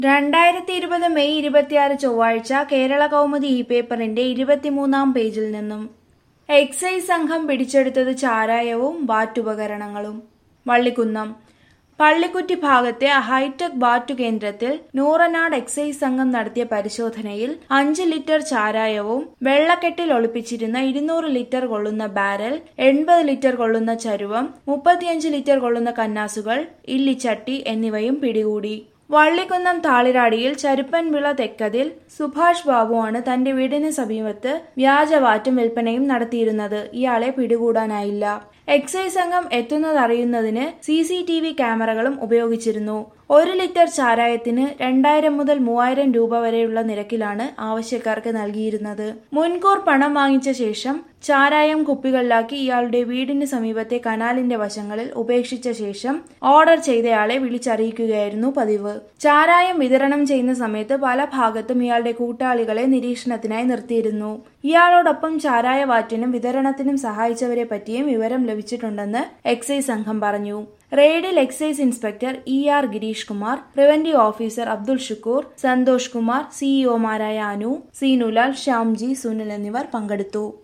രണ്ടായിരത്തി ഇരുപത് മെയ് ഇരുപത്തിയാറ് ചൊവ്വാഴ്ച കേരള കൗമുദി ഇ പേപ്പറിന്റെ ഇരുപത്തിമൂന്നാം പേജിൽ നിന്നും എക്സൈസ് സംഘം പിടിച്ചെടുത്തത് ചാരായവും വാറ്റുപകരണങ്ങളും വള്ളിക്കുന്നം പള്ളിക്കുറ്റി ഭാഗത്തെ ഹൈടെക് വാറ്റു കേന്ദ്രത്തിൽ നൂറനാട് എക്സൈസ് സംഘം നടത്തിയ പരിശോധനയിൽ അഞ്ച് ലിറ്റർ ചാരായവും വെള്ളക്കെട്ടിൽ ഒളിപ്പിച്ചിരുന്ന ഇരുന്നൂറ് ലിറ്റർ കൊള്ളുന്ന ബാരൽ എൺപത് ലിറ്റർ കൊള്ളുന്ന ചരുവം മുപ്പത്തിയഞ്ച് ലിറ്റർ കൊള്ളുന്ന കന്നാസുകൾ ഇല്ലിച്ചട്ടി എന്നിവയും പിടികൂടി വള്ളിക്കുന്നം താളിരാടിയിൽ ചരുപ്പൻവിള തെക്കതിൽ സുഭാഷ് ബാബുവാണ് തന്റെ വീടിന് സമീപത്ത് വ്യാജവാറ്റും വിൽപ്പനയും നടത്തിയിരുന്നത് ഇയാളെ പിടികൂടാനായില്ല എക്സൈസ് സംഘം എത്തുന്നതറിയുന്നതിന് സി സി ടി വി ക്യാമറകളും ഉപയോഗിച്ചിരുന്നു ഒരു ലിറ്റർ ചാരായത്തിന് രണ്ടായിരം മുതൽ മൂവായിരം രൂപ വരെയുള്ള നിരക്കിലാണ് ആവശ്യക്കാർക്ക് നൽകിയിരുന്നത് മുൻകൂർ പണം വാങ്ങിച്ച ശേഷം ചാരായം കുപ്പികളിലാക്കി ഇയാളുടെ വീടിന് സമീപത്തെ കനാലിന്റെ വശങ്ങളിൽ ഉപേക്ഷിച്ച ശേഷം ഓർഡർ ചെയ്തയാളെ വിളിച്ചറിയിക്കുകയായിരുന്നു പതിവ് ചാരായം വിതരണം ചെയ്യുന്ന സമയത്ത് പല ഭാഗത്തും ഇയാളുടെ കൂട്ടാളികളെ നിരീക്ഷണത്തിനായി നിർത്തിയിരുന്നു ഇയാളോടൊപ്പം ചാരായ വാറ്റിനും വിതരണത്തിനും സഹായിച്ചവരെ പറ്റിയും വിവരം ലഭിച്ചിട്ടുണ്ടെന്ന് എക്സൈസ് സംഘം പറഞ്ഞു റെയ്ഡിൽ excise inspector E R Girish Kumar preventive officer Abdul Shukoor Santhosh Kumar സിഇഒമാരായ അനു സീനുലാൽ ശ്യാംജി സുനിൽ എന്നിവർ പങ്കെടുത്തു